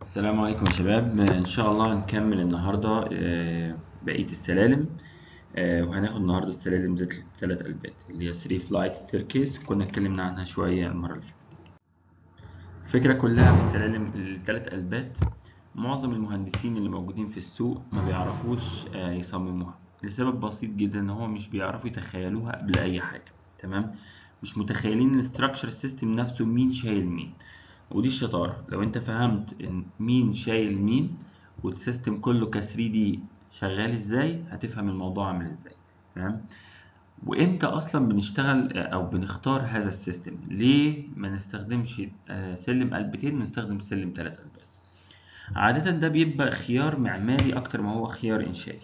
السلام عليكم يا شباب ان شاء الله هنكمل النهارده آه، بقيه السلالم آه، وهناخد النهارده السلالم ذات ثلاث قلبات اللي هي 3 فلايت ستيركيس كنا اتكلمنا عنها شويه المره اللي فاتت الفكره كلها في السلالم الثلاث قلبات معظم المهندسين اللي موجودين في السوق ما بيعرفوش آه، يصمموها لسبب بسيط جدا ان هو مش بيعرفوا يتخيلوها قبل اي حاجه تمام مش متخيلين الاستراكشر سيستم نفسه مين شايل مين ودي الشطارة لو انت فهمت ان مين شايل مين والسيستم كله ك 3 دي شغال ازاي هتفهم الموضوع عامل ازاي تمام وامتى اصلا بنشتغل او بنختار هذا السيستم ليه ما نستخدمش آه، سلم قلبتين ونستخدم سلم ثلاث قلبات عادة ده بيبقى خيار معماري اكتر ما هو خيار انشائي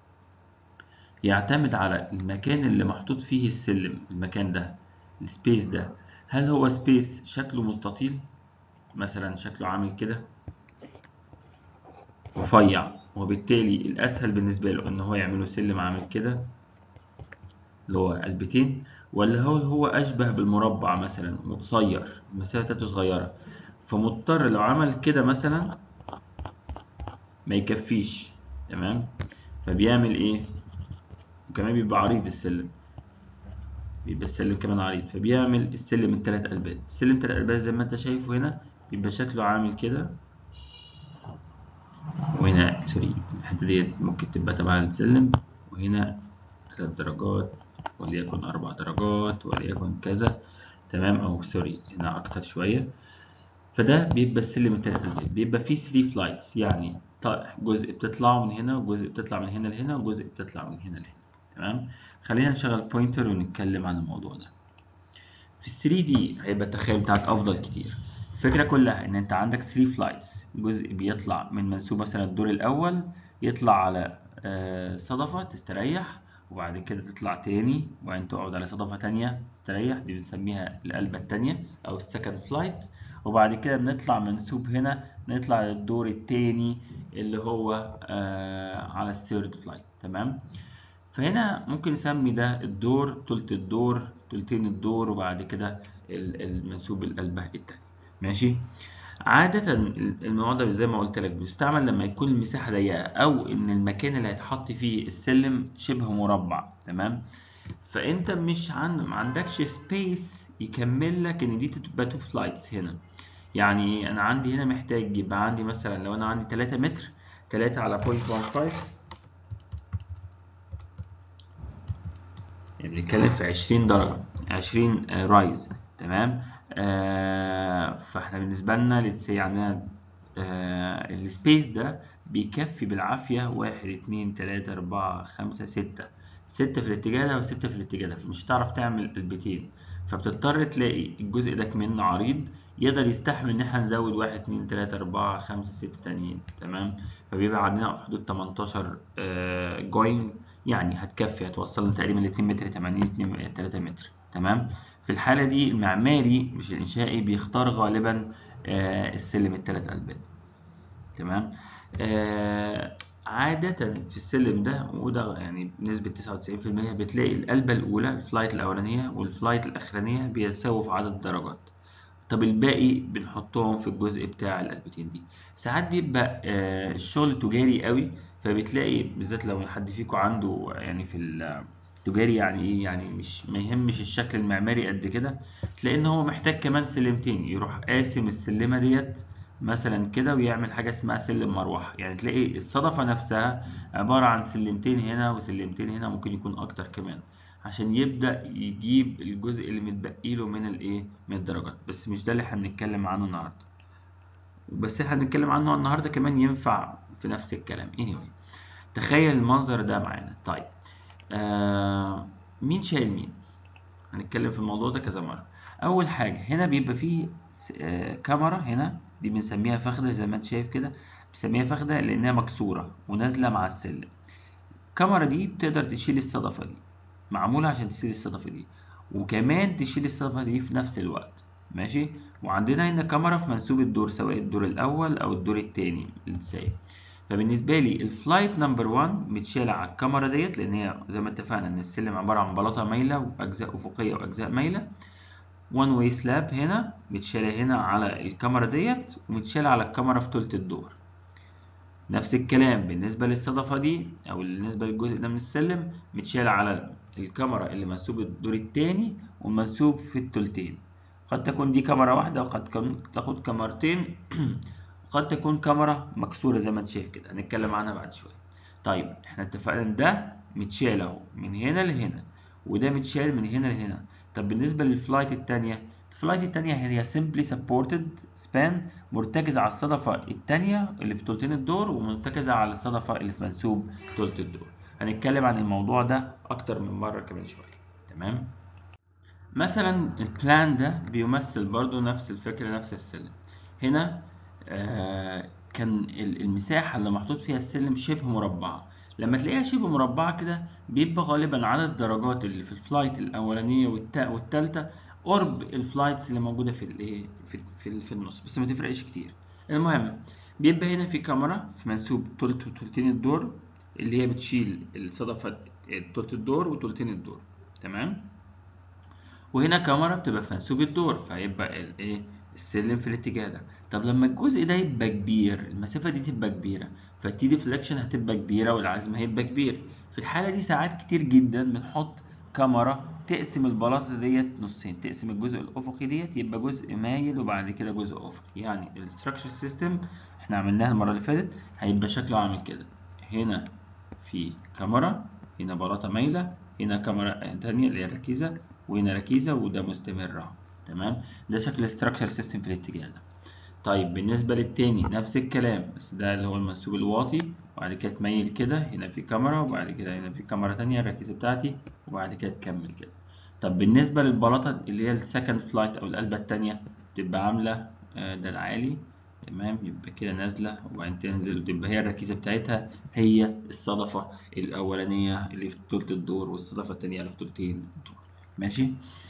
يعتمد على المكان اللي محطوط فيه السلم المكان ده السبيس ده هل هو سبيس شكله مستطيل مثلا شكله عامل كده رفيع وبالتالي الأسهل بالنسبة له إن هو يعمله سلم عامل كده اللي هو قلبتين ولا هو هو أشبه بالمربع مثلا قصير المسافة بتاعته صغيرة فمضطر لو عمل كده مثلا ما يكفيش تمام فبيعمل إيه وكمان بيبقى عريض السلم بيبقى السلم كمان عريض فبيعمل السلم التلات قلبات السلم التلات قلبات زي ما انت شايفه هنا بيبقى شكله عامل كده وهنا سوري الحتة ديت ممكن تبقى تبع السلم وهنا تلات درجات وليكن أربع درجات وليكن كذا تمام أو سوري هنا أكتر شوية فده بيبقى السلم التلات قلبات بيبقى فيه 3 فلايتس يعني جزء بتطلع من هنا وجزء بتطلع من هنا لهنا وجزء بتطلع من هنا لهنا تمام خلينا نشغل بوينتر ونتكلم عن الموضوع ده في ال 3 دي هيبقى التخيل بتاعك افضل كتير الفكره كلها ان انت عندك 3 فلايتس جزء بيطلع من منسوب مثلا الدور الاول يطلع على آه، صدفه تستريح وبعد كده تطلع تاني وبعدين تقعد على صدفه تانية تستريح دي بنسميها القلبه التانية او السكند فلايت وبعد كده بنطلع منسوب هنا نطلع للدور التاني اللي هو آه على الثيرد فلايت تمام فهنا ممكن نسمي ده الدور تلت الدور تلتين الدور وبعد كده ال- المنسوب القلبة التاني ماشي عادة الموضوع ده زي ما قلت لك بيستعمل لما يكون المساحة ضيقة أو إن المكان اللي هيتحط فيه السلم شبه مربع تمام فأنت مش عن ما عندكش سبيس يكمل لك إن دي تبقى تو فلايتس هنا يعني إيه؟ أنا عندي هنا محتاج يبقى عندي مثلا لو أنا عندي 3 متر 3 على 0.15 يعني بنتكلم في 20 درجة 20 رايز تمام آه فاحنا بالنسبة لنا لتسي عندنا آه السبيس ده بيكفي بالعافية واحد اتنين تلاتة أربعة خمسة ستة ستة في الاتجاه ده وستة في الاتجاه ده فمش هتعرف تعمل البيتين فبتضطر تلاقي الجزء ده كمان عريض يقدر يستحمل ان احنا نزود واحد اتنين تلاتة أربعة خمسة ستة تانيين تمام فبيبقى عندنا في حدود 18 آه جوينج يعني هتكفي هتوصلنا تقريبا ل 2 متر 80 2 3 متر تمام في الحالة دي المعماري مش الإنشائي بيختار غالبا آه السلم الثلاث قلبات تمام آه عادة في السلم ده وده يعني بنسبة 99% بتلاقي القلبة الأولى الفلايت الأولانية والفلايت الأخرانية بيتساووا في عدد الدرجات طب الباقي بنحطهم في الجزء بتاع القلبتين دي ساعات بيبقى آه الشغل تجاري قوي فبتلاقي بالذات لو حد فيكم عنده يعني في التجاري يعني ايه يعني مش ما يهمش الشكل المعماري قد كده تلاقي ان هو محتاج كمان سلمتين يروح قاسم السلمه ديت مثلا كده ويعمل حاجه اسمها سلم مروحه يعني تلاقي الصدفه نفسها عباره عن سلمتين هنا وسلمتين هنا ممكن يكون اكتر كمان عشان يبدا يجيب الجزء اللي متبقي له من الايه من الدرجات بس مش ده اللي احنا بنتكلم عنه النهارده بس احنا بنتكلم عنه النهارده كمان ينفع في نفس الكلام anyway تخيل المنظر ده معانا طيب آه مين شايل مين هنتكلم في الموضوع ده كذا مرة أول حاجة هنا بيبقى فيه آه كاميرا هنا دي بنسميها فخدة زي ما انت شايف كده بنسميها فخدة لأنها مكسورة ونازلة مع السلم الكاميرا دي بتقدر تشيل الصدفة دي معمولة عشان تشيل الصدفة دي وكمان تشيل الصدفة دي في نفس الوقت ماشي وعندنا هنا كاميرا في منسوب الدور سواء الدور الأول أو الدور التاني السايق فبالنسبه لي الفلايت نمبر 1 متشاله على الكاميرا ديت لان هي زي ما اتفقنا ان السلم عباره عن بلاطه مايله واجزاء افقيه واجزاء مايله وان واي سلاب هنا متشالة هنا على الكاميرا ديت ومتشالة على الكاميرا في تلت الدور نفس الكلام بالنسبة للصدفة دي أو بالنسبة للجزء ده من السلم متشال على الكاميرا اللي منسوب الدور التاني ومنسوب في التلتين قد تكون دي كاميرا واحدة وقد تاخد كاميرتين قد تكون كاميرا مكسورة زي ما انت شايف كده هنتكلم عنها بعد شوية طيب احنا اتفقنا ان ده متشال اهو من هنا لهنا وده متشال من هنا لهنا طب بالنسبة للفلايت التانية الفلايت التانية هي simply supported span مرتكزة على الصدفة التانية اللي في تلتين الدور ومرتكزة على الصدفة اللي في منسوب تلت الدور هنتكلم عن الموضوع ده أكتر من مرة كمان شوية تمام مثلا البلان ده بيمثل برضو نفس الفكرة نفس السلم هنا آه كان المساحة اللي محطوط فيها السلم شبه مربعة لما تلاقيها شبه مربعة كده بيبقى غالبا عدد الدرجات اللي في الفلايت الأولانية والتالتة قرب الفلايتس اللي موجودة في الايه في, في, في النص بس ما تفرقش كتير المهم بيبقى هنا في كاميرا في منسوب تلت وتلتين الدور اللي هي بتشيل الصدفة تلت الدور وتلتين الدور تمام وهنا كاميرا بتبقى في منسوب الدور فهيبقى الايه السلم في الاتجاه ده طب لما الجزء ده يبقى كبير المسافة دي تبقى كبيرة فالتي ديفليكشن هتبقى كبيرة والعزم هيبقى كبير في الحالة دي ساعات كتير جدا بنحط كاميرا تقسم البلاطة ديت نصين تقسم الجزء الأفقي ديت يبقى جزء مايل وبعد كده جزء أفقي يعني الستراكشر سيستم احنا عملناها المرة اللي فاتت هيبقى شكله عامل كده هنا في كاميرا هنا بلاطة مايلة هنا كاميرا تانية اللي هي ركيزة وهنا ركيزة وده مستمر اهو تمام ده شكل الستراكشر سيستم في الاتجاه ده طيب بالنسبة للتاني نفس الكلام بس ده اللي هو المنسوب الواطي وبعد كده تميل كده هنا في كاميرا وبعد كده هنا في كاميرا تانية الركيزة بتاعتي وبعد كده تكمل كده طب بالنسبة للبلاطة اللي هي السكند فلايت أو القلبة التانية بتبقى عاملة ده العالي تمام يبقى كده نازلة وبعدين تنزل وتبقى هي الركيزة بتاعتها هي الصدفة الأولانية اللي في تلت الدور والصدفة التانية اللي في تلتين الدور ماشي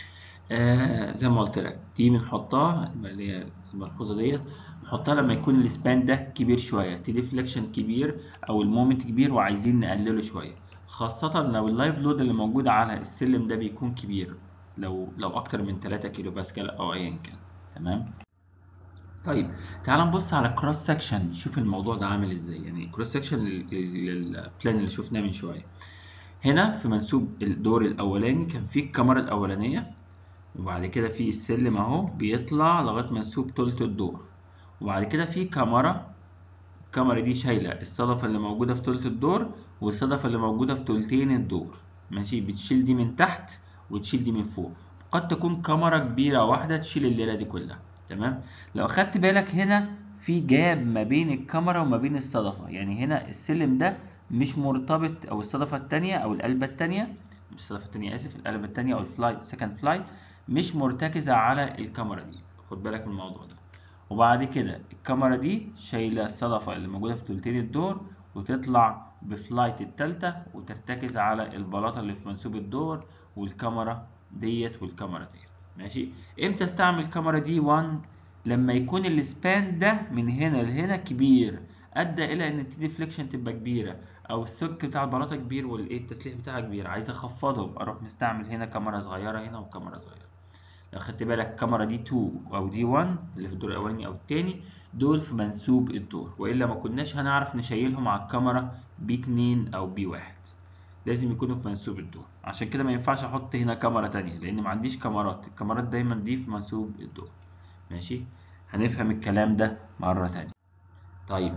آه زي ما قلت لك دي بنحطها اللي هي الملحوظة ديت نحطها لما يكون السبان ده كبير شوية تي ديفليكشن كبير أو المومنت كبير وعايزين نقلله شوية خاصة لو اللايف لود اللي موجود على السلم ده بيكون كبير لو لو أكتر من 3 كيلو باسكال أو أيا كان تمام طيب تعال نبص على كروس سكشن نشوف الموضوع ده عامل ازاي يعني كروس سكشن للبلان اللي شفناه من شويه هنا في منسوب الدور الاولاني كان في الكاميرا الاولانيه وبعد كده في السلم اهو بيطلع لغايه منسوب تلت الدور وبعد كده في كاميرا الكاميرا دي شايله الصدفه اللي موجوده في تلت الدور والصدفه اللي موجوده في تلتين الدور ماشي بتشيل دي من تحت وتشيل دي من فوق قد تكون كاميرا كبيره واحده تشيل الليله دي كلها تمام لو خدت بالك هنا في جاب ما بين الكاميرا وما بين الصدفه يعني هنا السلم ده مش مرتبط او الصدفه الثانيه او القلبه الثانيه مش الصدفه الثانيه اسف القلبه الثانيه او الفلايت سكند فلايت مش مرتكزه على الكاميرا دي خد بالك من الموضوع ده وبعد كده الكاميرا دي شايله الصدفه اللي موجوده في تلتين الدور وتطلع بفلايت التالتة وترتكز على البلاطه اللي في منسوب الدور والكاميرا ديت والكاميرا ديت ماشي امتى استعمل الكاميرا دي 1 لما يكون السبان ده من هنا لهنا كبير ادى الى ان التي ديفليكشن تبقى كبيره او السلك بتاع البلاطه كبير والايه التسليح بتاعها كبير عايز اخفضه اروح مستعمل هنا كاميرا صغيره هنا وكاميرا صغيره لو خدت بالك الكاميرا دي 2 او دي 1 اللي في الدور الاولاني او الثاني دول في منسوب الدور والا ما كناش هنعرف نشيلهم على الكاميرا بي 2 او بي 1 لازم يكونوا في منسوب الدور عشان كده ما ينفعش احط هنا كاميرا تانية لان ما عنديش كاميرات الكاميرات دايما دي في منسوب الدور ماشي هنفهم الكلام ده مرة تانية طيب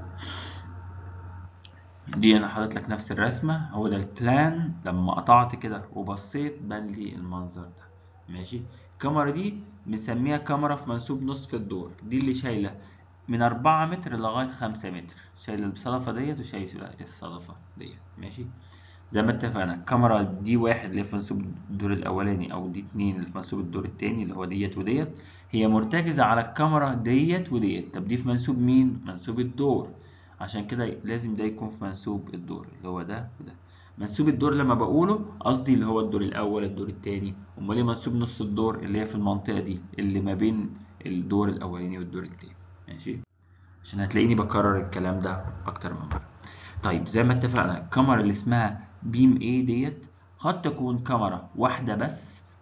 دي انا حاطط لك نفس الرسمة هو ده البلان لما قطعت كده وبصيت بان لي المنظر ده ماشي الكاميرا دي مسميها كاميرا في منسوب نصف الدور دي اللي شايلة من أربعة متر لغاية خمسة متر شايلة الصدفة ديت وشايلة الصدفة ديت ماشي زي ما اتفقنا الكاميرا دي واحد اللي في منسوب الدور الاولاني او دي اتنين اللي في منسوب الدور التاني اللي هو ديت وديت هي مرتكزة على الكاميرا ديت وديت طب دي في منسوب مين منسوب الدور عشان كده لازم ده يكون في منسوب الدور اللي هو ده وده منسوب الدور لما بقوله قصدي اللي هو الدور الاول الدور التاني امال ايه منسوب نص الدور اللي هي في المنطقة دي اللي ما بين الدور الاولاني والدور التاني ماشي عشان هتلاقيني بكرر الكلام ده اكتر من مرة طيب زي ما اتفقنا الكاميرا اللي اسمها بيم A ديت قد تكون كاميرا واحدة بس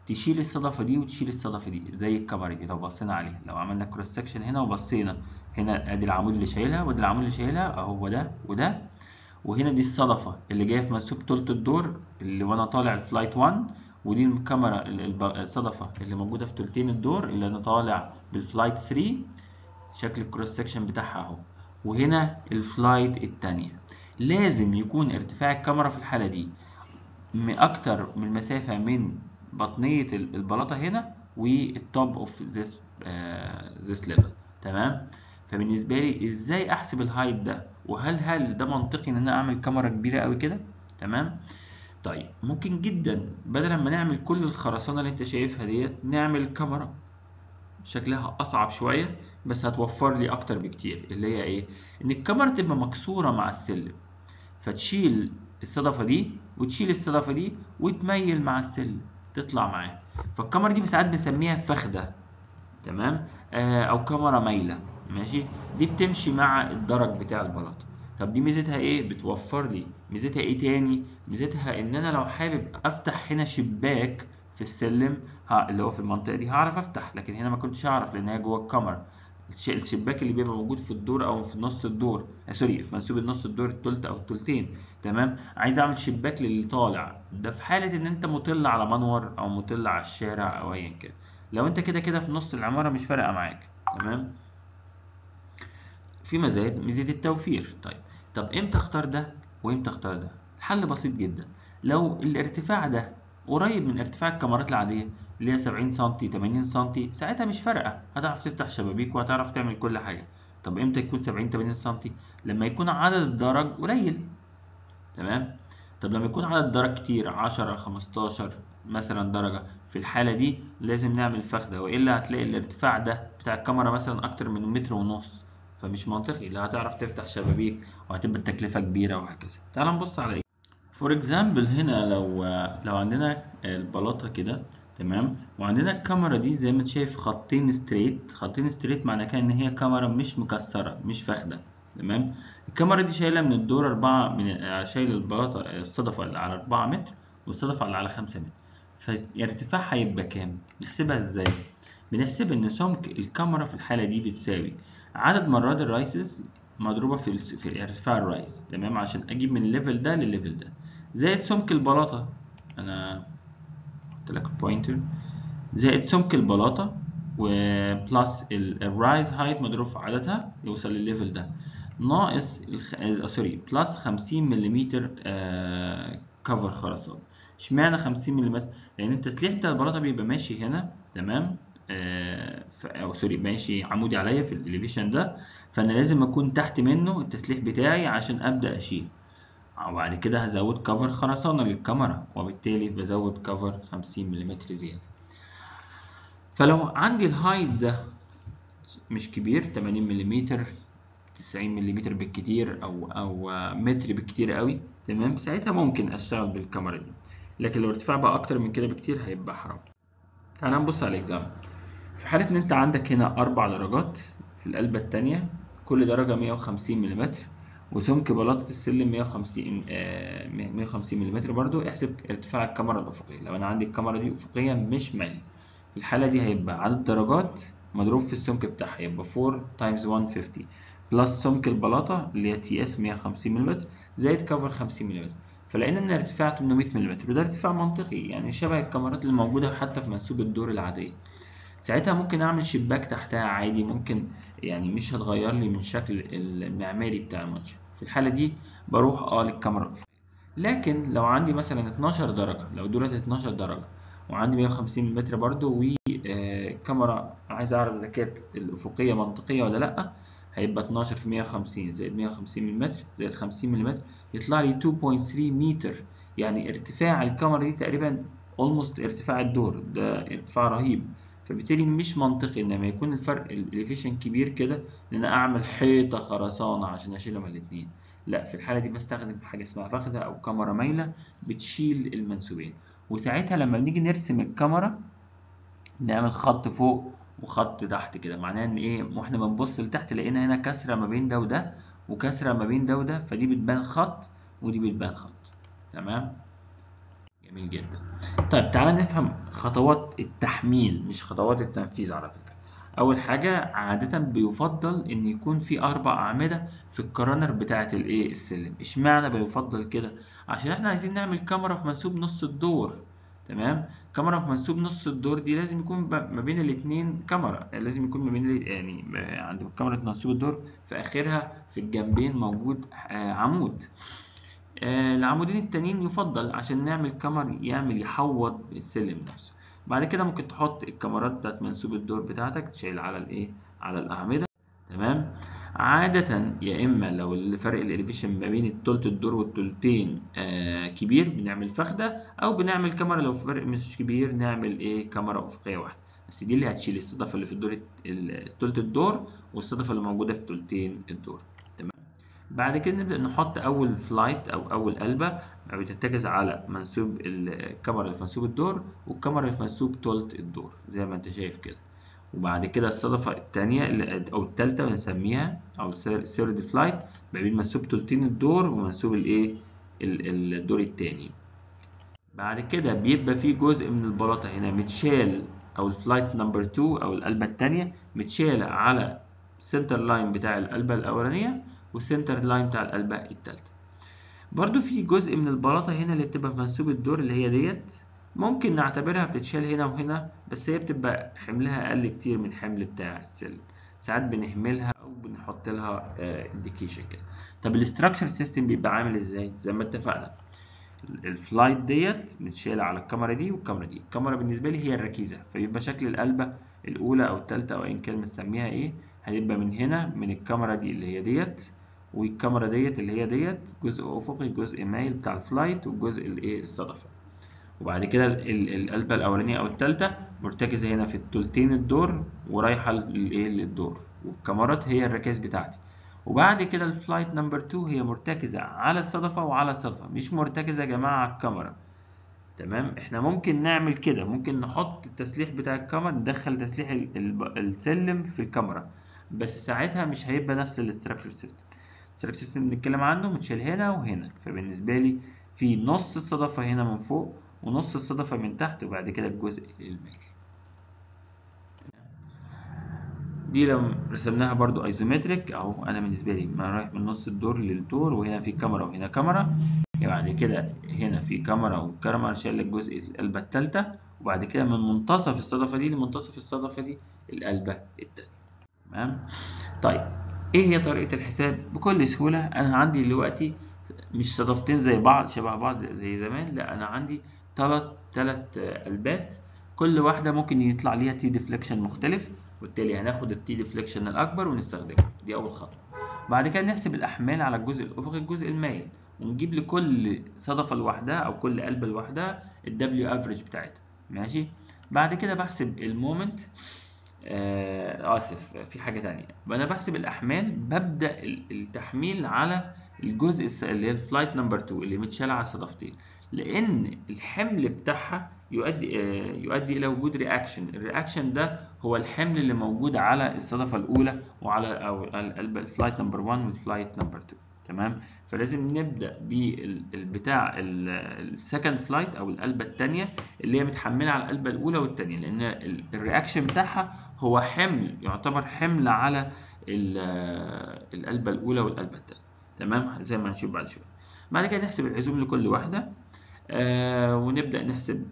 تشيل الصدفه دي وتشيل الصدفه دي زي الكاميرا دي لو بصينا عليها لو عملنا كروس سكشن هنا وبصينا هنا ادي العمود اللي شايلها وادي العمود اللي شايلها اهو ده وده وهنا دي الصدفه اللي جايه في منسوب طولة الدور اللي وانا طالع الفلايت 1 ودي الكاميرا الصدفه اللي موجوده في تلتين الدور اللي انا طالع بالفلايت 3 شكل الكروس سكشن بتاعها اهو وهنا الفلايت التانية لازم يكون ارتفاع الكاميرا في الحالة دي اكتر من المسافة من بطنية البلاطة هنا والتوب اوف ذس ذس ليفل تمام فبالنسبة لي ازاي احسب الهايت ده وهل هل ده منطقي ان انا اعمل كاميرا كبيرة قوي كده تمام طيب ممكن جدا بدل ما نعمل كل الخرسانة اللي انت شايفها ديت نعمل كاميرا شكلها اصعب شويه بس هتوفر لي اكتر بكتير اللي هي ايه ان الكاميرا تبقى مكسوره مع السلم فتشيل الصدفه دي وتشيل الصدفه دي وتميل مع السلم تطلع معاه فالكاميرا دي ساعات بنسميها فخده تمام آه او كاميرا مايله ماشي دي بتمشي مع الدرج بتاع البلاطه طب دي ميزتها ايه بتوفر لي ميزتها ايه تاني ميزتها ان انا لو حابب افتح هنا شباك في السلم ها اللي هو في المنطقه دي هعرف افتح لكن هنا ما كنتش هعرف لان هي جوه الكاميرا الشباك اللي بيبقى موجود في الدور او في نص الدور آه سوري في منسوب النص الدور التلت او التلتين تمام عايز اعمل شباك للي طالع ده في حاله ان انت مطل على منور او مطل على الشارع او ايا كان لو انت كده كده في نص العماره مش فارقه معاك تمام في مزايا ميزه التوفير طيب طب امتى اختار ده وامتى اختار ده الحل بسيط جدا لو الارتفاع ده قريب من ارتفاع الكاميرات العاديه اللي هي 70 سم 80 سم ساعتها مش فارقه هتعرف تفتح شبابيك وهتعرف تعمل كل حاجه طب امتى يكون 70 80 سم لما يكون عدد الدرج قليل تمام طب لما يكون عدد درج كتير 10 15 مثلا درجه في الحاله دي لازم نعمل فخده والا هتلاقي الارتفاع ده بتاع الكاميرا مثلا اكتر من متر ونص فمش منطقي لا هتعرف تفتح شبابيك وهتبقى التكلفه كبيره وهكذا تعال نبص على ايه فور اكزامبل هنا لو لو عندنا البلاطه كده تمام وعندنا الكاميرا دي زي ما انت شايف خطين ستريت خطين ستريت معنى كده ان هي كاميرا مش مكسره مش فاخده تمام الكاميرا دي شايله من الدور أربعة من شايل البلاطه الصدفه اللي على 4 متر والصدفه اللي على 5 متر فارتفاعها هيبقى كام نحسبها ازاي بنحسب ان سمك الكاميرا في الحاله دي بتساوي عدد مرات الرايسز مضروبه في في ارتفاع الرايز تمام عشان اجيب من الليفل ده للليفل ده زائد سمك البلاطه انا قلت لك البوينتر زائد سمك البلاطه وبلس الرايز هايت مضروب في عددها يوصل للليفل ده ناقص الخ... سوري بلس 50 ملم آه... كفر خرسانه اشمعنى 50 ملم لان التسليح بتاع البلاطه بيبقى ماشي هنا تمام آه... ف... او سوري ماشي عمودي عليا في الاليفيشن ده فانا لازم اكون تحت منه التسليح بتاعي عشان ابدا اشيل وبعد كده هزود كفر خرسانة للكاميرا وبالتالي بزود كفر 50 ملم زيادة فلو عندي الهايت ده مش كبير 80 ملم 90 ملم بالكتير او او متر بالكتير قوي تمام ساعتها ممكن اشتغل بالكاميرا دي لكن لو ارتفاع بقى اكتر من كده بكتير هيبقى حرام تعالى نبص على الاكزام في حالة ان انت عندك هنا اربع درجات في القلبة التانية كل درجة 150 ملم وسمك بلاطة السلم 150 آه 150 ملم برضو احسب ارتفاع الكاميرا الأفقية لو أنا عندي الكاميرا دي أفقية مش مايلة في الحالة دي هيبقى عدد درجات مضروب في السمك بتاعها يبقى 4 تايمز 150 بلس سمك البلاطة اللي هي تي اس 150 ملم زائد كفر 50 ملم فلقينا إن ارتفاع 800 ملم وده ارتفاع منطقي يعني شبه الكاميرات اللي موجودة حتى في منسوب الدور العادية ساعتها ممكن اعمل شباك تحتها عادي ممكن يعني مش هتغير لي من شكل المعماري بتاع المنشأ في الحالة دي بروح اه للكاميرا الأفقية لكن لو عندي مثلا 12 درجة لو دولت 12 درجة وعندي 150 متر برضو والكاميرا عايز اعرف اذا كانت الأفقية منطقية ولا لأ هيبقى 12 في 150 زائد 150 ملم زائد 50 ملم يطلع لي 2.3 متر يعني ارتفاع الكاميرا دي تقريبا almost ارتفاع الدور ده ارتفاع رهيب فبالتالي مش منطقي ان لما يكون الفرق الاليفيشن كبير كده ان انا اعمل حيطه خرسانه عشان اشيلهم الاثنين لا في الحاله دي بستخدم حاجه اسمها فخده او كاميرا مايله بتشيل المنسوبين وساعتها لما بنيجي نرسم الكاميرا نعمل خط فوق وخط تحت كده معناه ان ايه واحنا بنبص لتحت لقينا هنا كسره ما بين ده وده وكسره ما بين ده وده فدي بتبان خط ودي بتبان خط تمام جميل جدا طيب تعالى نفهم خطوات التحميل مش خطوات التنفيذ على فكرة أول حاجة عادة بيفضل إن يكون في أربع أعمدة في الكرانر بتاعة الإيه السلم إشمعنى بيفضل كده عشان إحنا عايزين نعمل كاميرا في منسوب نص الدور تمام كاميرا في منسوب نص الدور دي لازم يكون ما بين الاتنين كاميرا لازم يكون ما بين يعني عند كاميرا منسوب الدور في آخرها في الجنبين موجود عمود العمودين التانيين يفضل عشان نعمل كاميرا يعمل يحوط السلم نفسه بعد كده ممكن تحط الكاميرات بتاعت منسوب الدور بتاعتك تشيل على الايه على الاعمده تمام عادة يا إما لو الفرق الإليفيشن ما بين التلت الدور والتلتين آه كبير بنعمل فخدة أو بنعمل كاميرا لو فرق مش كبير نعمل إيه كاميرا أفقية واحدة بس دي اللي هتشيل الصدفة اللي في الدور التلت الدور والصدفة اللي موجودة في تلتين الدور بعد كده نبدأ نحط أول فلايت أو أول قلبة بترتكز على منسوب الكاميرا اللي في منسوب الدور والكاميرا اللي في منسوب تلت الدور زي ما أنت شايف كده وبعد كده الصدفة التانية أو التالتة بنسميها أو الثيرد فلايت ما بين منسوب تلتين الدور ومنسوب الإيه الدور التاني بعد كده بيبقى في جزء من البلاطة هنا متشال أو الفلايت نمبر 2 أو القلبة التانية متشالة على السنتر لاين بتاع القلبة الأولانية والسنتر لاين بتاع القلبة التالتة برضو في جزء من البلاطة هنا اللي بتبقى في منسوب الدور اللي هي ديت ممكن نعتبرها بتتشال هنا وهنا بس هي بتبقى حملها أقل كتير من الحمل بتاع السلم ساعات بنهملها أو بنحط لها انديكيشن كده طب الاستراكشر سيستم بيبقى عامل ازاي زي ما اتفقنا الفلايت ديت متشالة على الكاميرا دي والكاميرا دي الكاميرا بالنسبة لي هي الركيزة فيبقى شكل القلبة الأولى أو التالتة أو أيا كان بنسميها إيه هيبقى من هنا من الكاميرا دي اللي هي ديت والكاميرا ديت اللي هي ديت جزء افقي جزء مايل بتاع الفلايت والجزء الايه الصدفه وبعد كده القلبه الاولانيه او الثالثه مرتكزه هنا في التلتين الدور ورايحه للايه للدور والكاميرات هي الركاز بتاعتي وبعد كده الفلايت نمبر 2 هي مرتكزه على الصدفه وعلى الصدفه مش مرتكزه يا جماعه على الكاميرا تمام احنا ممكن نعمل كده ممكن نحط التسليح بتاع الكاميرا ندخل تسليح السلم في الكاميرا بس ساعتها مش هيبقى نفس الاستراكشر سيستم الاستراكشر سيستم بنتكلم عنه متشال هنا وهنا فبالنسبه لي في نص الصدفه هنا من فوق ونص الصدفه من تحت وبعد كده الجزء المائل دي لو رسمناها برضو ايزومتريك اهو انا بالنسبه لي ما رايح من نص الدور للدور وهنا في كاميرا وهنا كاميرا بعد كده هنا في كاميرا والكاميرا شايل الجزء القلبه الثالثه وبعد كده من منتصف الصدفه دي لمنتصف الصدفه دي القلبه الثانيه تمام طيب ايه هي طريقه الحساب بكل سهوله انا عندي دلوقتي مش صدفتين زي بعض شبه بعض زي زمان لا انا عندي ثلاث ثلاث قلبات كل واحده ممكن يطلع ليها تي ديفليكشن مختلف وبالتالي هناخد التي ديفليكشن الاكبر ونستخدمه دي اول خطوه بعد كده نحسب الاحمال على الجزء الافقي الجزء المائل ونجيب لكل صدفه لوحدها او كل قلبه لوحدها الدبليو افريج بتاعتها ماشي بعد كده بحسب المومنت آه اسف في حاجه تانية انا بحسب الاحمال ببدا التحميل على الجزء اللي هي الفلايت نمبر 2 اللي متشاله على الصدفتين لان الحمل بتاعها يؤدي آه يؤدي الى وجود رياكشن الرياكشن ده هو الحمل اللي موجود على الصدفه الاولى وعلى او الفلايت نمبر 1 والفلايت نمبر 2 تمام فلازم نبدا بالبتاع السكند فلايت او القلبه الثانيه اللي هي متحمله على القلبه الاولى والثانيه لان الرياكشن بتاعها هو حمل يعتبر حمل على القلبه الاولى والقلبه الثانيه تمام زي ما هنشوف بعد شويه بعد كده نحسب العزوم لكل واحده آه ونبدا نحسب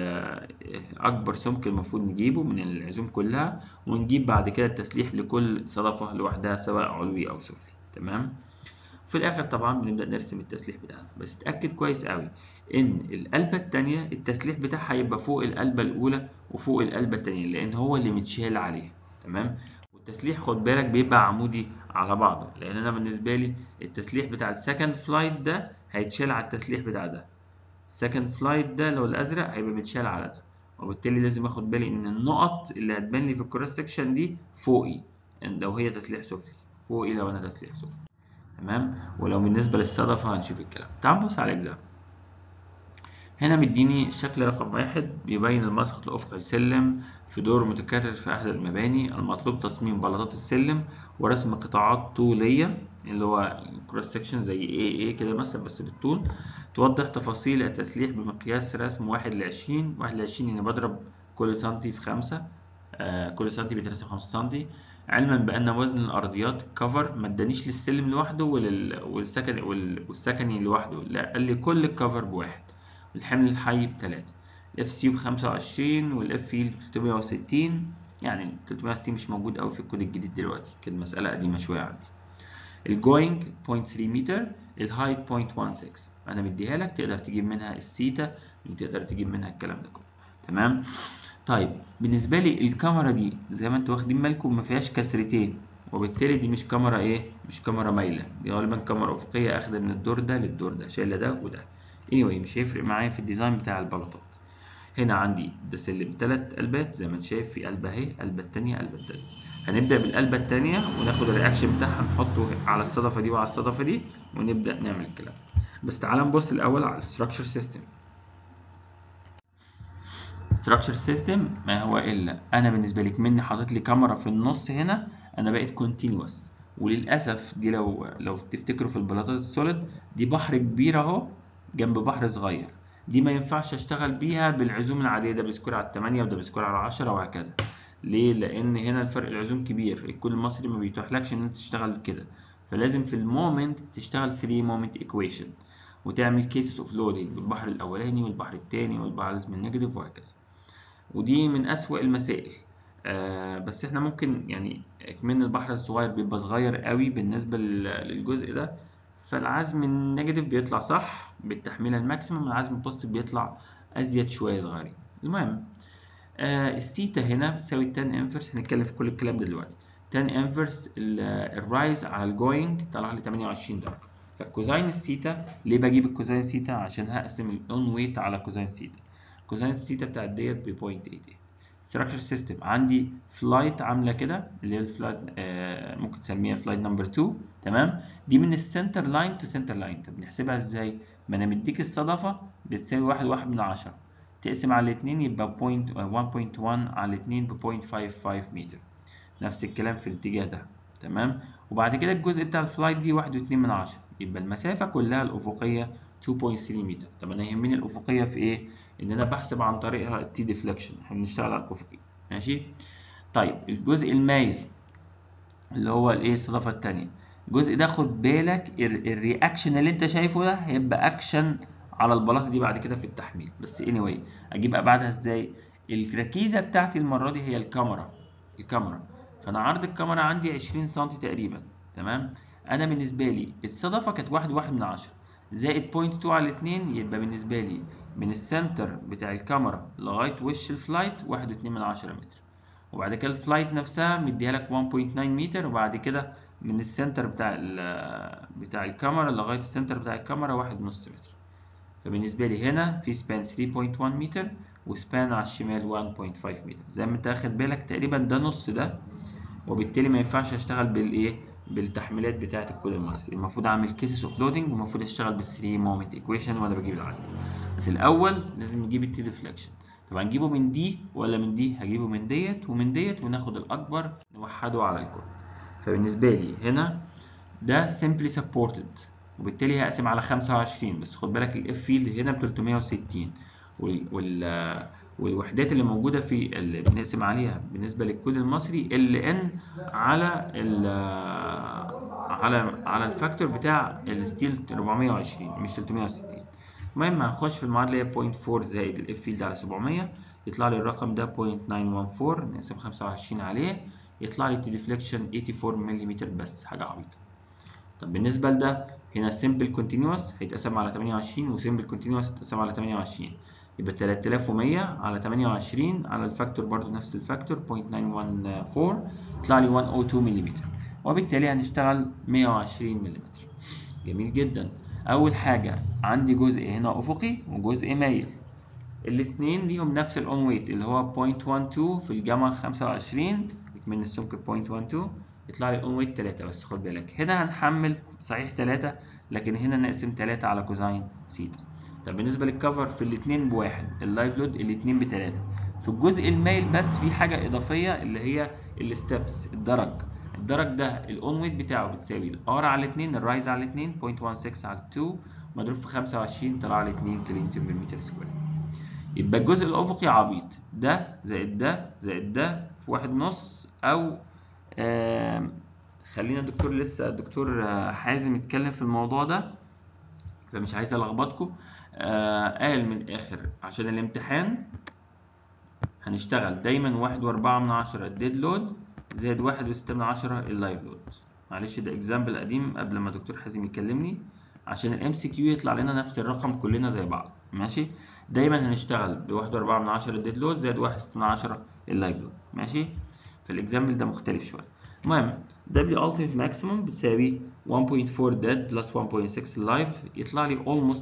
اكبر سمك المفروض نجيبه من العزوم كلها ونجيب بعد كده التسليح لكل صدفه لوحدها سواء علوي او سفلي تمام في الاخر طبعا بنبدا نرسم التسليح بتاعنا بس اتاكد كويس قوي ان القلبه الثانيه التسليح بتاعها يبقى فوق القلبه الاولى وفوق القلبه الثانيه لان هو اللي متشال عليها تمام والتسليح خد بالك بيبقى عمودي على بعضه لان انا بالنسبه لي التسليح بتاع السكند فلايت ده هيتشال على التسليح بتاع ده السكند فلايت ده اللي هو الازرق هيبقى متشال على ده وبالتالي لازم اخد بالي ان النقط اللي هتبان لي في الكروس سكشن دي فوقي لو هي تسليح سفلي فوقي لو انا تسليح سفلي تمام ولو بالنسبه للصدفه هنشوف الكلام تعال نبص على الاجزاء هنا مديني الشكل رقم واحد بيبين المسقط الافقي لسلم في دور متكرر في احد المباني المطلوب تصميم بلاطات السلم ورسم قطاعات طوليه اللي هو كروس سكشن زي ايه ايه كده مثلا بس بالطول توضح تفاصيل التسليح بمقياس رسم واحد لعشرين واحد لعشرين يعني بضرب كل سنتي في خمسة آه كل سنتي بيترسم خمسة سنتي علما بأن وزن الأرضيات كفر ما ادانيش للسلم لوحده ولل... والسكن وال... والسكني لوحده لا قال لي كل الكفر بواحد الحمل الحي بتلاتة الاف سي بخمسة وعشرين والاف فيل بتلتمية وستين يعني 360 مش موجود قوي في الكود الجديد دلوقتي كانت مسألة قديمة شوية عندي الجوينج 0.3 متر الهايت 0.16 انا مديها لك تقدر تجيب منها السيتا وتقدر تجيب منها الكلام ده كله تمام طيب بالنسبة لي الكاميرا دي زي ما انتوا واخدين بالكم ما فيهاش كسرتين وبالتالي دي مش كاميرا ايه مش كاميرا مايلة دي غالبا كاميرا افقية اخدة من الدور ده للدور ده شايلة ده وده anyway مش هيفرق معايا في الديزاين بتاع البلاطات هنا عندي ده سلم تلات قلبات زي ما انت شايف في قلبة اهي قلبة التانية قلبة التالتة هنبدأ بالقلبة التانية وناخد الرياكشن بتاعها نحطه على الصدفة دي وعلى الصدفة دي ونبدأ نعمل الكلام بس تعال نبص الأول على الستراكشر سيستم structure system ما هو إلا أنا بالنسبة لك مني حاطط لي كاميرا في النص هنا أنا بقيت continuous وللأسف دي لو لو تفتكروا في البلاطات السوليد دي بحر كبير أهو جنب بحر صغير دي ما ينفعش اشتغل بيها بالعزوم العاديه ده بسكور على 8 وده بسكور على 10 وهكذا ليه لان هنا الفرق العزوم كبير الكود المصري ما بيتوحلكش ان انت تشتغل كده فلازم في المومنت تشتغل 3 مومنت ايكويشن وتعمل كيسز اوف لودنج بالبحر الاولاني والبحر الثاني والبحر لازم النيجاتيف وهكذا ودي من اسوأ المسائل آه بس احنا ممكن يعني كمان البحر الصغير بيبقى صغير قوي بالنسبه للجزء ده فالعزم النيجاتيف بيطلع صح بالتحميله الماكسيموم العزم البوزيتيف بيطلع ازيد شويه صغيرين المهم آه السيتا هنا بتساوي تان انفرس هنتكلم في كل الكلام ده دلوقتي تان انفرس الرايز على الجوينج طلع لي 28 درجه فالكوزاين السيتا ليه بجيب الكوزاين السيتا عشان هقسم الاون ويت على كوزاين السيتا كوزاين السيتا بتاعت ديت ب 0.88 ستراكشر سيستم عندي فلايت عامله كده اللي هي الفلايت آه ممكن تسميها فلايت نمبر 2 تمام دي من السنتر لاين تو سنتر لاين طب نحسبها ازاي ما انا مديك الصدفه بتساوي واحد واحد من عشرة تقسم على الاتنين يبقى 1.1 على الاتنين ب 0.55 متر نفس الكلام في الاتجاه ده تمام وبعد كده الجزء بتاع الفلايت دي واحد واتنين من عشرة يبقى المسافه كلها الافقيه 2.3 متر طب انا يهمني الافقيه في ايه ان انا بحسب عن طريقها التي ديفليكشن احنا بنشتغل على الافقي ماشي طيب الجزء المايل اللي هو الايه الصدفه الثانيه الجزء ده خد بالك الرياكشن اللي انت شايفه ده هيبقى اكشن على البلاطه دي بعد كده في التحميل بس اني anyway اجيب ابعادها ازاي الركيزه بتاعتي المره دي هي الكاميرا الكاميرا فانا عرض الكاميرا عندي 20 سم تقريبا تمام انا بالنسبه لي الصدفه كانت واحد واحد من عشرة زائد 0.2 على 2 يبقى بالنسبه لي من السنتر بتاع الكاميرا لغايه وش الفلايت واحد واتنين من عشرة متر وبعد كده الفلايت نفسها مديها لك 1.9 متر وبعد كده من السنتر بتاع بتاع الكاميرا لغايه السنتر بتاع الكاميرا واحد ونص متر فبالنسبه لي هنا في سبان 3.1 متر وسبان على الشمال 1.5 متر زي ما انت واخد بالك تقريبا ده نص ده وبالتالي ما ينفعش اشتغل بالايه بالتحميلات بتاعه الكود المصري المفروض اعمل كيسز اوف لودنج والمفروض اشتغل بال 3 مومنت ايكويشن وانا بجيب العدد بس الاول لازم نجيب التي ديفليكشن طب هنجيبه من دي ولا من دي هجيبه من ديت ومن ديت وناخد الاكبر نوحده على الكل فبالنسبه لي هنا ده simply supported وبالتالي هقسم على 25 بس خد بالك الاف فيلد هنا ب 360 وال, وال والوحدات اللي موجوده في اللي بنقسم عليها بالنسبه للكود المصري ال ان على ال على على الفاكتور بتاع الستيل 420 مش 360 المهم هنخش في المعادله هي 0.4 زائد الاف فيلد على 700 يطلع لي الرقم ده 0.914 نقسم 25 عليه يطلع لي ديفليكشن 84 ملم بس حاجه عبيطه طب بالنسبه لده هنا سمبل كونتينوس هيتقسم على 28 وسمبل كونتينوس هيتقسم على 28 يبقى 3100 على 28 على الفاكتور برضو نفس الفاكتور 0.914 يطلع لي 102 ملم وبالتالي هنشتغل 120 ملم جميل جدا اول حاجه عندي جزء هنا افقي وجزء مايل الاثنين ليهم نفس الاون ويت اللي هو 0.12 في الجامعه 25 من السمك 0.12 يطلع لي اون ويت 3 بس خد بالك هنا هنحمل صحيح 3 لكن هنا نقسم 3 على كوزاين سيتا طب بالنسبه للكفر في الاثنين بواحد اللايف لود الاثنين بثلاثه في الجزء المايل بس في حاجه اضافيه اللي هي الستبس الدرج الدرج ده الاون ويت بتاعه بتساوي الار على 2 الرايز على 2 0.16 على 2 مضروب في 25 طلع لي 2 كيلو نيوتن بالمتر سكوير يبقى الجزء الافقي عبيط ده زائد ده زائد ده في واحد ونص او آه خلينا الدكتور لسه الدكتور حازم اتكلم في الموضوع ده فمش عايز الخبطكم آه قال من الاخر عشان الامتحان هنشتغل دايما واحد واربعة من عشرة الديد لود زائد واحد وستة من عشرة اللايف لود معلش ده اكزامبل قديم قبل ما الدكتور حازم يكلمني عشان الام سي كيو يطلع لنا نفس الرقم كلنا زي بعض ماشي دايما هنشتغل بواحد واربعة من عشرة الديد لود زائد واحد وستة من عشرة اللايف لود ماشي فالاكزامبل ده مختلف شوية المهم W ultimate maximum بتساوي 1.4 dead plus 1.6 live يطلع لي almost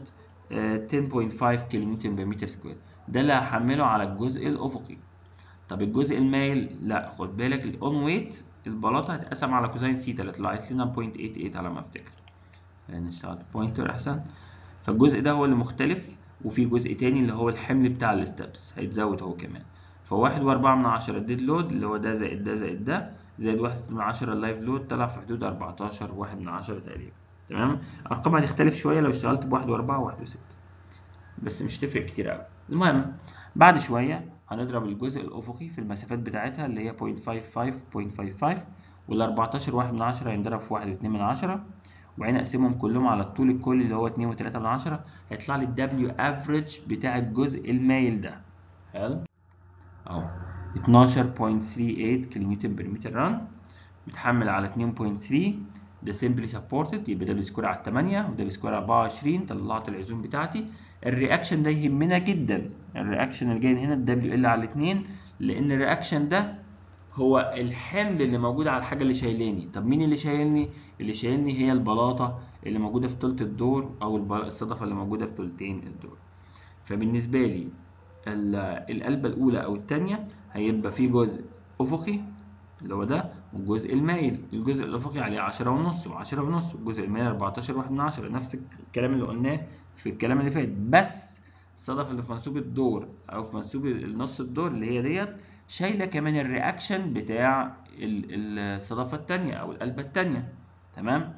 uh, 10.5 كيلو نيوتن بمتر سكوير ده اللي هحمله على الجزء الأفقي طب الجزء المايل لا خد بالك الأون ويت البلاطة هتقسم على كوزين سيتا اللي طلعت لنا 0.88 على ما افتكر نشتغل بوينتر أحسن فالجزء ده هو اللي مختلف وفي جزء تاني اللي هو الحمل بتاع الستبس هيتزود هو كمان فواحد وأربعة من عشرة الديد لود اللي هو ده زائد ده زائد ده زائد واحد من عشرة اللايف لود طلع في حدود أربعتاشر واحد من عشرة تقريبا تمام أرقام هتختلف شوية لو اشتغلت بواحد وأربعة وواحد وستة بس مش تفرق كتير أوي المهم بعد شوية هنضرب الجزء الأفقي في المسافات بتاعتها اللي هي 0.55 0.55 وال 14 واحد من عشرة هينضرب في واحد واتنين من عشرة وبعدين أقسمهم كلهم على الطول الكلي اللي هو اتنين وتلاتة من عشرة هيطلع لي الدبليو افريج بتاع الجزء المايل ده حلو أهو 12.38 كيلو نيوتن بر متر ران متحمل على 2.3 ده سيمبلي سبورتد يبقى ده بسكور على 8 وده بسكور 24 طلعت العزوم بتاعتي الرياكشن ده يهمنا جدا الرياكشن اللي جاي هنا الدبليو ال على 2 لان الرياكشن ده هو الحمل اللي موجود على الحاجه اللي شايلاني طب مين اللي شايلني اللي شايلني هي البلاطه اللي موجوده في ثلث الدور او الصدفه اللي موجوده في ثلثين الدور فبالنسبه لي القلبه الاولى او الثانيه هيبقى في جزء افقي اللي هو ده والجزء المايل الجزء الافقي عليه عشرة ونص وعشرة ونص والجزء المايل 14 واحد من عشرة نفس الكلام اللي قلناه في الكلام اللي فات بس الصدفه اللي في منسوب الدور او في منسوب النص الدور اللي هي ديت شايله كمان الرياكشن بتاع الصدفه الثانيه او القلبه الثانيه تمام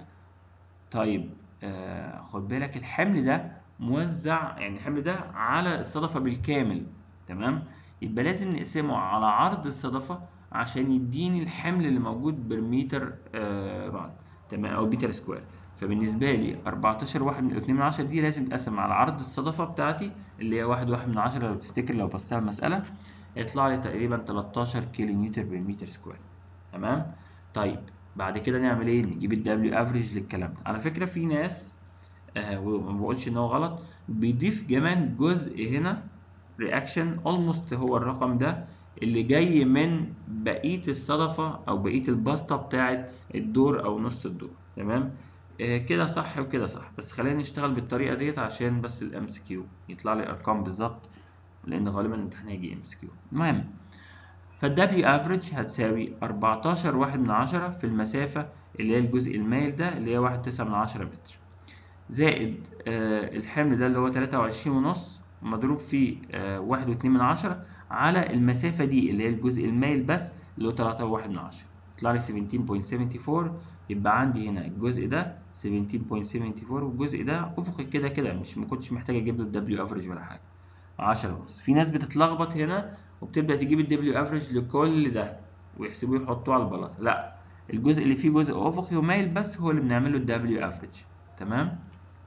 طيب آه خد بالك الحمل ده موزع يعني الحمل ده على الصدفه بالكامل تمام يبقى لازم نقسمه على عرض الصدفة عشان يديني الحمل اللي موجود بالمتر آه ران تمام او متر سكوير فبالنسبة لي 14 واحد من 2 من 10 دي لازم تقسم على عرض الصدفة بتاعتي اللي هي واحد واحد من 10 لو تفتكر لو بصيت على المسألة يطلع لي تقريبا 13 كيلو نيوتن بالمتر سكوير تمام طيب بعد كده نعمل ايه نجيب الدبليو افريج للكلام ده على فكرة في ناس آه وما بقولش ان هو غلط بيضيف كمان جزء هنا رياكشن اولموست هو الرقم ده اللي جاي من بقيه الصدفه او بقيه البسطه بتاعه الدور او نص الدور تمام آه كده صح وكده صح بس خلينا نشتغل بالطريقه ديت عشان بس الام سي كيو يطلع لي ارقام بالظبط لان غالبا الامتحان هيجي ام سي كيو المهم فالدبليو افريج هتساوي 14 واحد من عشرة في المسافه اللي هي الجزء المايل ده اللي هي واحد تسعة من عشرة متر زائد آه الحمل ده اللي هو تلاتة وعشرين ونص مضروب في آه واحد واتنين من عشرة على المسافة دي اللي هي الجزء المايل بس اللي هو تلاتة وواحد من عشرة يطلع لي 17.74 يبقى عندي هنا الجزء ده 17.74 والجزء ده أفقي كده كده مش مكنتش محتاج أجيب له الدبليو أفريج ولا حاجة عشرة ونص في ناس بتتلخبط هنا وبتبدأ تجيب الدبليو أفريج لكل ده ويحسبوه يحطوه على البلاطة لا الجزء اللي فيه جزء أفقي ومايل بس هو اللي بنعمله الدبليو أفريج تمام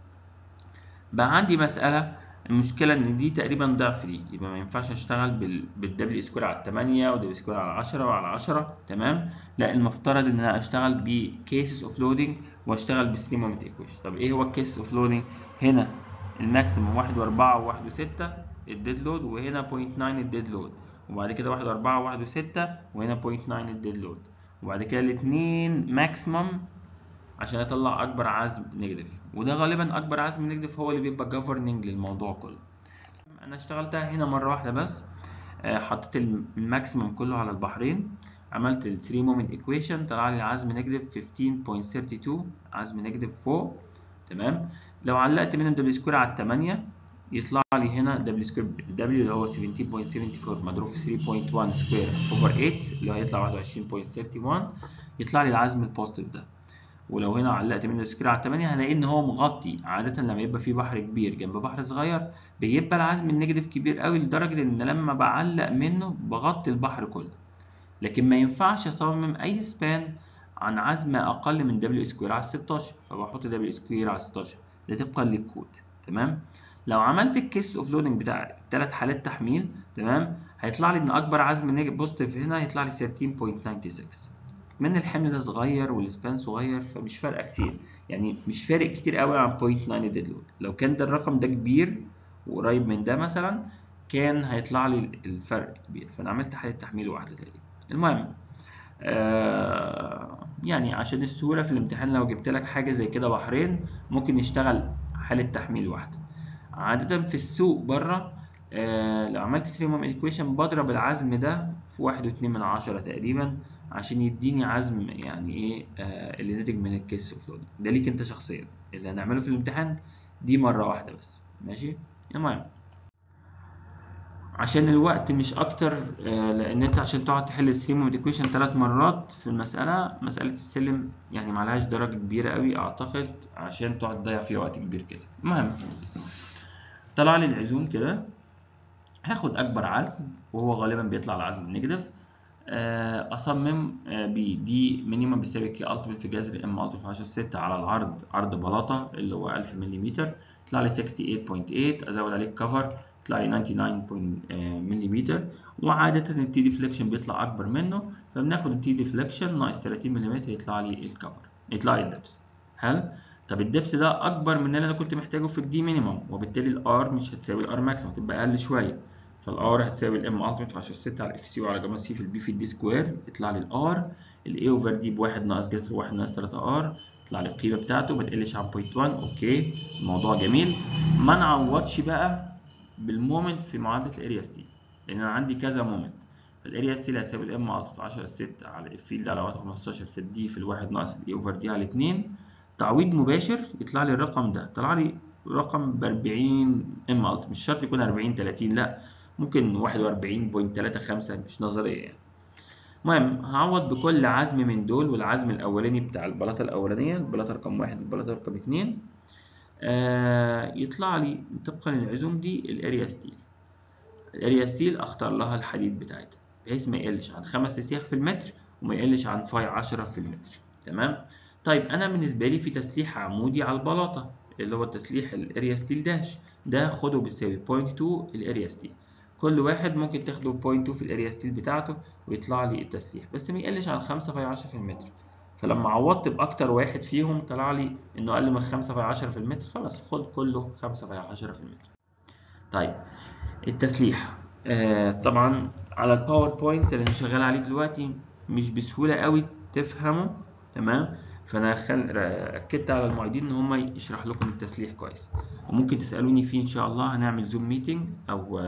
بقى عندي مسألة المشكلة إن دي تقريبا ضعف دي يبقى ما ينفعش أشتغل بال بالدبليو سكوير على التمانية ودبليو سكوير على عشرة وعلى عشرة تمام لا المفترض إن أنا أشتغل بكيسز أوف لودنج وأشتغل بستريم مومنت إيكويشن طب إيه هو الكيسز أوف لودنج؟ هنا الماكسيموم واحد وأربعة وواحد وستة الديد لود وهنا بوينت ناين الديد لود وبعد كده واحد وأربعة وواحد وستة وهنا بوينت ناين الديد لود وبعد كده الاتنين ماكسيموم عشان اطلع اكبر عزم نيجاتيف وده غالبا اكبر عزم نيجاتيف هو اللي بيبقى جوفرننج للموضوع كله انا اشتغلتها هنا مره واحده بس حطيت الماكسيمم كله على البحرين عملت ال 3 مومنت ايكويشن طلع لي العزم نيجاتيف 15.32 عزم نيجاتيف فوق تمام لو علقت منهم دبليو سكوير على 8 يطلع لي هنا دبليو سكوير دبليو اللي هو 17.74 مضروب في 3.1 سكوير اوفر 8 اللي هيطلع 21.31 يطلع لي العزم البوزيتيف ده ولو هنا علقت منه سكيل على 8 هلاقي ان هو مغطي عاده لما يبقى في بحر كبير جنب بحر صغير بيبقى العزم النيجاتيف كبير قوي لدرجه ان لما بعلق منه بغطي البحر كله لكن ما ينفعش اصمم اي سبان عن عزم اقل من دبليو سكوير على 16 فبحط دبليو سكوير على 16 ده طبقا للكود تمام لو عملت الكيس اوف لودنج بتاع ثلاث حالات تحميل تمام هيطلع لي ان اكبر عزم بوزيتيف هنا هيطلع لي 13.96 من الحمل ده صغير والسبان صغير فمش فارقه كتير يعني مش فارق كتير قوي عن 0.9 ديد لود لو كان ده الرقم ده كبير وقريب من ده مثلا كان هيطلع لي الفرق كبير فانا عملت حاله تحميل واحده تقريبا المهم آه يعني عشان السهوله في الامتحان لو جبت لك حاجه زي كده بحرين ممكن نشتغل حاله تحميل واحده عاده في السوق بره آه لو عملت 3 موم ايكويشن بضرب العزم ده في واحد واتنين من عشرة تقريبا عشان يديني عزم يعني ايه آه اللي ناتج من الكيس اوف لود ده ليك انت شخصيا اللي هنعمله في الامتحان دي مره واحده بس ماشي المهم عشان الوقت مش اكتر آه لان انت عشان تقعد تحل السيمو ايكويشن ثلاث مرات في المساله مساله السلم يعني معلهاش درجه كبيره قوي اعتقد عشان تقعد تضيع فيها وقت كبير كده المهم طلع لي العزوم كده هاخد اكبر عزم وهو غالبا بيطلع العزم النيجاتيف اصمم بي دي مينيمم بيساوي كي التيميت في جذر ام التيميت في 10 6 على العرض عرض بلاطه اللي هو 1000 ملم يطلع لي 68.8 ازود عليه الكفر يطلع لي 99 ملم وعاده التي ديفليكشن بيطلع اكبر منه فبناخد التي ديفليكشن ناقص 30 ملم يطلع لي الكفر يطلع لي الدبس حلو طب الدبس ده اكبر من اللي انا كنت محتاجه في الدي مينيمم وبالتالي الار مش هتساوي الار ماكسيمم هتبقى اقل شويه فالار هتساوي الام التيميت في 10 6 على اف سي وعلى جاما سي في البي في الدي سكوير يطلع لي الار الاي اوفر دي بواحد ناقص جذر واحد ناقص 3 ار يطلع لي القيمه بتاعته ما تقلش عن 0.1 اوكي الموضوع جميل ما نعوضش بقى بالمومنت في معادله الاريا ستيل لان انا عندي كذا مومنت فالاريا ستيل هيساوي الام التيميت في 10 6 على الفيلد على 15 في الدي في الواحد ناقص الاي اوفر دي على 2 تعويض مباشر يطلع لي الرقم ده طلع لي رقم ب 40 ام الت مش شرط يكون 40 30 لا ممكن 41.35 مش نظريه يعني المهم هعوض بكل عزم من دول والعزم الاولاني بتاع البلاطه الاولانيه البلاطه رقم واحد والبلاطه رقم اتنين آه يطلع لي طبقا للعزوم دي الاريا ستيل الاريا ستيل اختار لها الحديد بتاعتها بحيث ما يقلش عن 5 سياخ في المتر وما يقلش عن فاي 10 في المتر تمام طيب انا بالنسبه لي في تسليح عمودي على البلاطه اللي هو تسليح الاريا ستيل داش ده خده بيساوي 0.2 الاريا ستيل كل واحد ممكن تاخده 0.2 في الاريا ستيل بتاعته ويطلع لي التسليح بس ما يقلش عن 5 في 10 في المتر فلما عوضت باكتر واحد فيهم طلع لي انه اقل من 5 في 10 في المتر خلاص خد كله 5 في 10 في المتر طيب التسليح آه طبعا على الباوربوينت اللي انا شغال عليه دلوقتي مش بسهوله قوي تفهمه تمام فانا خل... اكدت على المعيدين ان هم يشرح لكم التسليح كويس وممكن تسالوني فيه ان شاء الله هنعمل زوم ميتنج او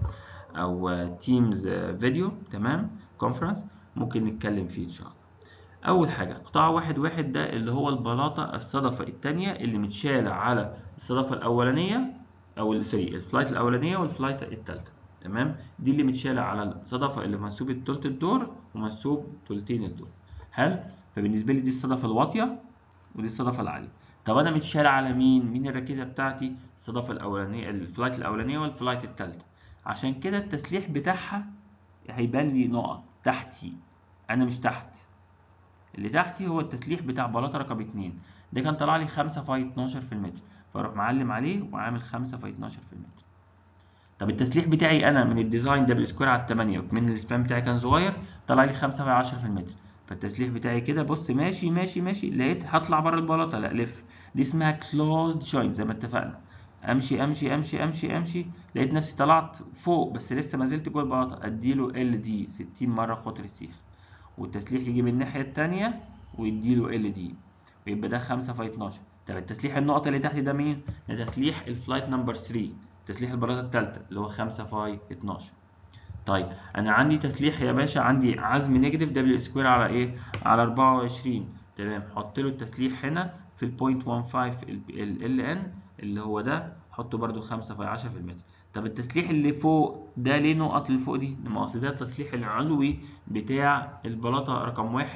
او تيمز فيديو تمام كونفرنس ممكن نتكلم فيه ان شاء الله اول حاجه قطاع واحد واحد ده اللي هو البلاطه الصدفه الثانيه اللي متشاله على الصدفه الاولانيه او سوري الفلايت الاولانيه والفلايت الثالثه تمام دي اللي متشاله على الصدفه اللي منسوب التلت الدور ومنسوب تلتين الدور حلو فبالنسبه لي دي الصدفه الواطيه ودي الصدفه العاليه طب انا متشال على مين مين الركيزه بتاعتي الصدفه الاولانيه الفلايت الاولانيه والفلايت الثالثه عشان كده التسليح بتاعها هيبان لي نقط تحتي انا مش تحت اللي تحتي هو التسليح بتاع بلاطه رقم 2 ده كان طلع لي 5 في 12 في المتر فاروح معلم عليه وعامل 5 في 12 في المتر طب التسليح بتاعي انا من الديزاين ده بالسكوير على 8 وكمان السبان بتاعي كان صغير طلع لي 5 في 10 في المتر فالتسليح بتاعي كده بص ماشي ماشي ماشي لقيت هطلع بره البلاطه لا لف دي اسمها كلوزد جوينت زي ما اتفقنا امشي امشي امشي امشي امشي لقيت نفسي طلعت فوق بس لسه ما زلت جوه البلاطه اديله ال دي 60 مره قطر السيخ والتسليح يجي من الناحيه الثانيه ويديله ال دي ويبقى ده 5 في 12 طب التسليح النقطه اللي تحت ده مين ده تسليح الفلايت نمبر 3 تسليح البلاطه الثالثه اللي هو 5 في 12 طيب انا عندي تسليح يا باشا عندي عزم نيجاتيف دبليو سكوير على ايه على 24 تمام حط له التسليح هنا في ال 0.15 ال ان اللي هو ده حطه برده 5 في 10 في المتر طب التسليح اللي فوق ده ليه نقط اللي فوق دي؟ ما اصل ده التسليح العلوي بتاع البلاطه رقم واحد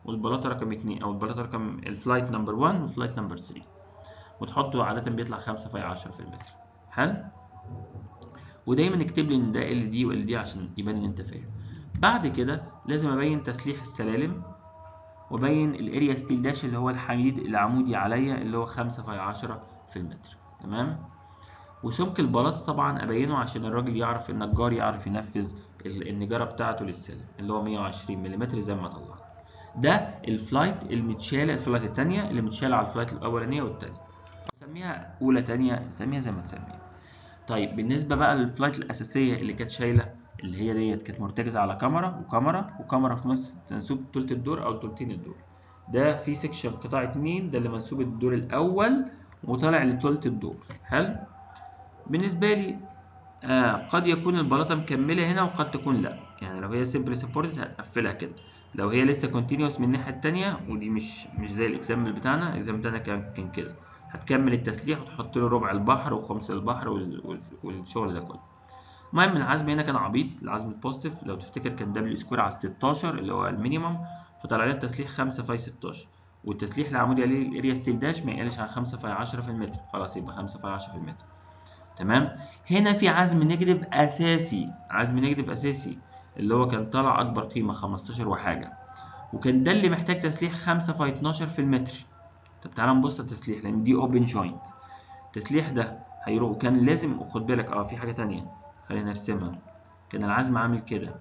والبلاطه رقم 2 او البلاطه رقم الفلايت نمبر 1 والفلايت نمبر 3 وتحطه عاده بيطلع 5 في 10 في المتر حلو ودايما اكتب لي ان ده ال دي وال دي عشان يبان ان انت فاهم بعد كده لازم ابين تسليح السلالم وابين الاريا ستيل داش اللي هو الحديد العمودي عليا اللي هو 5 في 10 في المتر تمام وسمك البلاطه طبعا ابينه عشان الراجل يعرف النجار يعرف ينفذ النجاره بتاعته للسلم اللي هو 120 ملم زي ما طلعنا ده الفلايت المتشاله الفلايت الثانيه اللي متشاله على الفلايت الاولانيه والثانيه نسميها اولى ثانيه نسميها زي ما تسميها طيب بالنسبه بقى للفلايت الاساسيه اللي كانت شايله اللي هي ديت كانت مرتكزه على كاميرا وكاميرا وكاميرا في نص منسوب تلت الدور او تلتين الدور ده في سيكشن قطاع اتنين ده اللي منسوب الدور الاول وطالع لتلت الدور حلو بالنسبه لي آه قد يكون البلاطه مكمله هنا وقد تكون لا يعني لو هي سمبل سبورتد هتقفلها كده لو هي لسه كونتينيوس من الناحيه الثانيه ودي مش مش زي الاكزامبل بتاعنا الاكزامبل بتاعنا كان كان كده هتكمل التسليح وتحط له ربع البحر وخمس البحر والشغل ده كله المهم العزم هنا كان عبيط العزم البوزيتيف لو تفتكر كان دبليو سكوير على 16 اللي هو المينيمم فطلع لنا التسليح 5 في 16 والتسليح العمودي عليه الاريا ستيل داش ما يقلش عن 5 في 10 في المتر خلاص يبقى 5 في 10 في المتر تمام هنا في عزم نيجاتيف اساسي عزم نيجاتيف اساسي اللي هو كان طالع اكبر قيمه 15 وحاجه وكان ده اللي محتاج تسليح 5 في 12 في المتر طب تعالى نبص على التسليح لان دي اوبن جوينت التسليح ده هيروح وكان لازم خد بالك اه في حاجه تانية خلينا نرسمها كان العزم عامل كده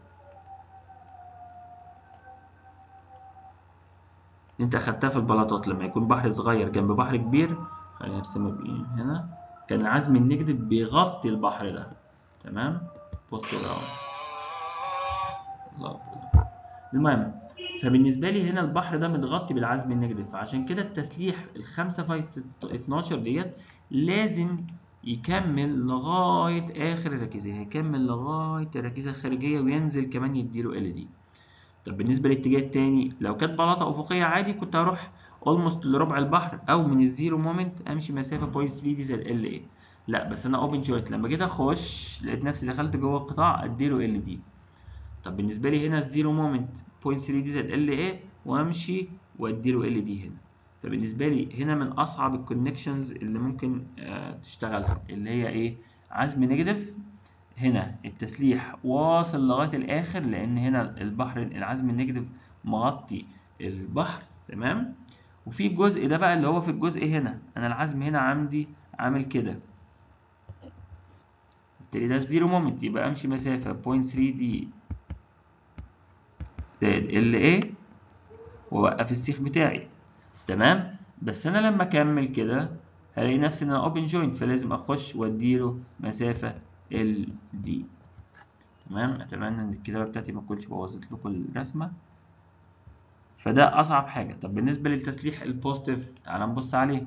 انت اخدتها في البلاطات لما يكون بحر صغير جنب بحر كبير خلينا نرسمها بايه هنا كان العزم النيجاتيف بيغطي البحر ده تمام بص كده اهو الله المهم فبالنسبه لي هنا البحر ده متغطي بالعزم النيجاتيف فعشان كده التسليح الخمسة في 12 ديت لازم يكمل لغاية آخر الركيزة هيكمل لغاية الركيزة الخارجية وينزل كمان يديله ال دي طب بالنسبة للاتجاه التاني لو كانت بلاطة أفقية عادي كنت هروح اولموست لربع البحر أو من الزيرو مومنت أمشي مسافة 0.3 دي زي ال اي لا بس أنا اوبن جوينت لما جيت أخش لقيت نفسي دخلت جوه القطاع أديله ال دي طب بالنسبة لي هنا الزيرو مومنت 0.3 دي زائد ال اي وامشي واديله ال دي هنا فبالنسبه لي هنا من اصعب الكونكشنز اللي ممكن آه تشتغلها اللي هي ايه عزم نيجاتيف هنا التسليح واصل لغايه الاخر لان هنا البحر العزم النيجاتيف مغطي البحر تمام وفي الجزء ده بقى اللي هو في الجزء هنا انا العزم هنا عندي عامل كده بالتالي ده الزيرو مومنت يبقى امشي مسافه 0.3 دي زائد ال ايه واوقف السيخ بتاعي تمام بس انا لما اكمل كده هلاقي نفسي ان انا اوبن جوينت فلازم اخش واديله مسافه ال دي تمام اتمنى ان الكتابه بتاعتي ما تكونش بوظت لكم الرسمه فده اصعب حاجه طب بالنسبه للتسليح البوزيتيف تعال نبص عليه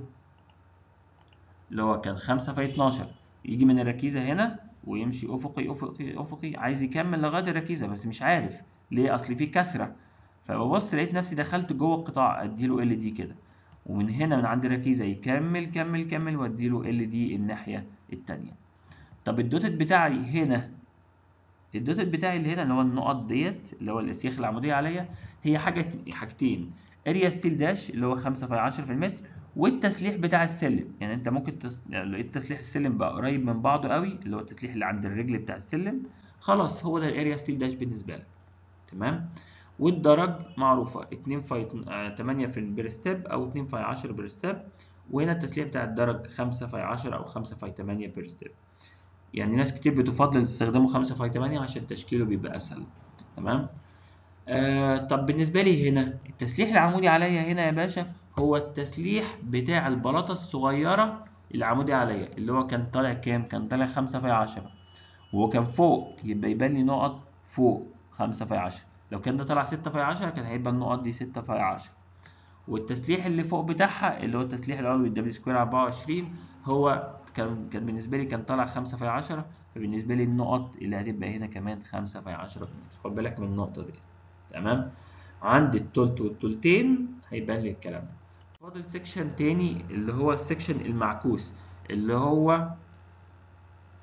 اللي هو كان 5 في 12 يجي من الركيزه هنا ويمشي افقي افقي افقي عايز يكمل لغايه الركيزه بس مش عارف ليه اصل في كسره فببص لقيت نفسي دخلت جوه القطاع اديله ال دي كده ومن هنا من عند الركيزه يكمل كمل كمل واديله ال دي الناحيه التانية طب الدوتت بتاعي هنا الدوتت بتاعي اللي هنا اللي هو النقط ديت اللي هو الاسياخ العموديه عليا هي حاجه حاجتين اريا ستيل داش اللي هو 5 في 10 في المتر والتسليح بتاع السلم يعني انت ممكن تس... لو لقيت تسليح السلم بقى قريب من بعضه قوي اللي هو التسليح اللي عند الرجل بتاع السلم خلاص هو ده الاريا ستيل داش بالنسبه لك تمام والدرج معروفة 2 في 8 في البير ستيب أو 2 في 10 بير ستيب وهنا التسليح بتاع الدرج 5 في 10 أو 5 في 8 بير ستيب يعني ناس كتير بتفضل تستخدمه 5 في 8 عشان تشكيله بيبقى أسهل تمام آه طب بالنسبة لي هنا التسليح العمودي عليا هنا يا باشا هو التسليح بتاع البلاطة الصغيرة العمودي عليا اللي هو كان طالع كام؟ كان طالع 5 في 10 وهو كان فوق يبقى يبان لي نقط فوق 5 في 10 لو كان ده طلع 6 في 10 كان هيبقى النقط دي 6 في 10 والتسليح اللي فوق بتاعها اللي هو التسليح العلوي الدبليو سكوير 24 هو كان كان بالنسبه لي كان طالع 5 في 10 فبالنسبه لي النقط اللي هتبقى هنا كمان 5 في 10 خد بالك من النقطه دي تمام عندي التلت والتلتين هيبان لي الكلام ده فاضل سيكشن تاني اللي هو السيكشن المعكوس اللي هو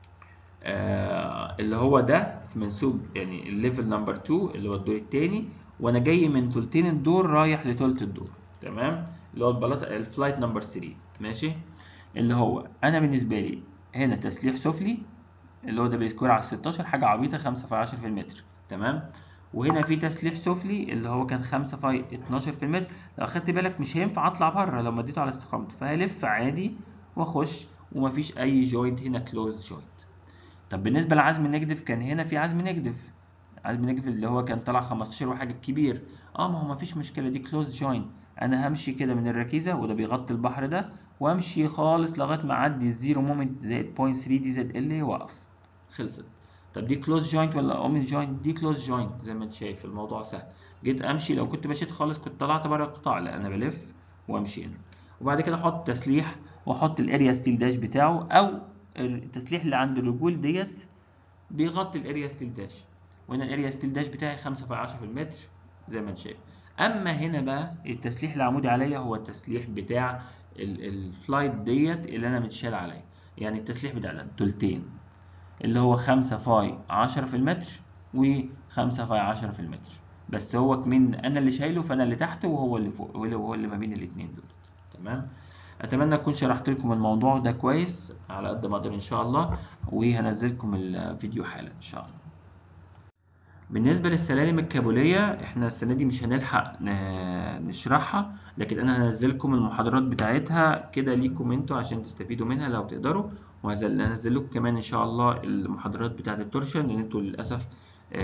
آه اللي هو ده في منسوب يعني الليفل نمبر 2 اللي هو الدور الثاني وانا جاي من تلتين الدور رايح لتلت الدور تمام اللي هو البلاطه الفلايت نمبر 3 ماشي اللي هو انا بالنسبه لي هنا تسليح سفلي اللي هو ده بيسكور على 16 حاجه عبيطه 5 في 10 في المتر تمام وهنا في تسليح سفلي اللي هو كان 5 في 12 في المتر لو اخدت بالك مش هينفع اطلع بره لو مديته على استقامته فهلف عادي واخش ومفيش اي جوينت هنا كلوز جوينت طب بالنسبه للعزم النيجاتيف كان هنا في عزم نيجاتيف عزم نيجاتيف اللي هو كان طلع 15 وحاجه كبير اه ما هو مفيش مشكله دي كلوز جوينت انا همشي كده من الركيزه وده بيغطي البحر ده وامشي خالص لغايه ما اعدي الزيرو مومنت زائد 0.3 دي زائد ال واقف خلصت طب دي كلوز جوينت ولا اومن جوينت دي كلوز جوينت زي ما انت شايف الموضوع سهل جيت امشي لو كنت مشيت خالص كنت طلعت بره القطاع لا انا بلف وامشي هنا وبعد كده احط تسليح واحط الاريا ستيل داش بتاعه او التسليح اللي عند الرجول ديت بيغطي الاريا ستيل داش وهنا الاريا ستيل داش بتاعي 5 في 10 في المتر زي ما انت شايف اما هنا بقى التسليح العمودي عليا هو التسليح بتاع الفلايت ديت اللي انا متشال عليا يعني التسليح بتاع ده تلتين اللي هو 5 فاي 10 في المتر و5 فاي 10 في المتر بس هو من انا اللي شايله فانا اللي تحت وهو اللي فوق وهو اللي ما بين الاثنين دول تمام اتمنى اكون شرحت لكم الموضوع ده كويس على قد ما اقدر ان شاء الله وهنزلكم الفيديو حالا ان شاء الله بالنسبه للسلالم الكابوليه احنا السنه دي مش هنلحق نشرحها لكن انا هنزلكم المحاضرات بتاعتها كده ليكم انتوا عشان تستفيدوا منها لو تقدروا وهنزل لكم كمان ان شاء الله المحاضرات بتاعت التورشن لان انتوا للاسف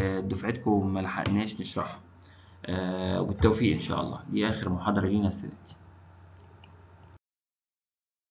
دفعتكم ما لحقناش نشرحها والتوفيق ان شاء الله دي اخر محاضره لينا السنه دي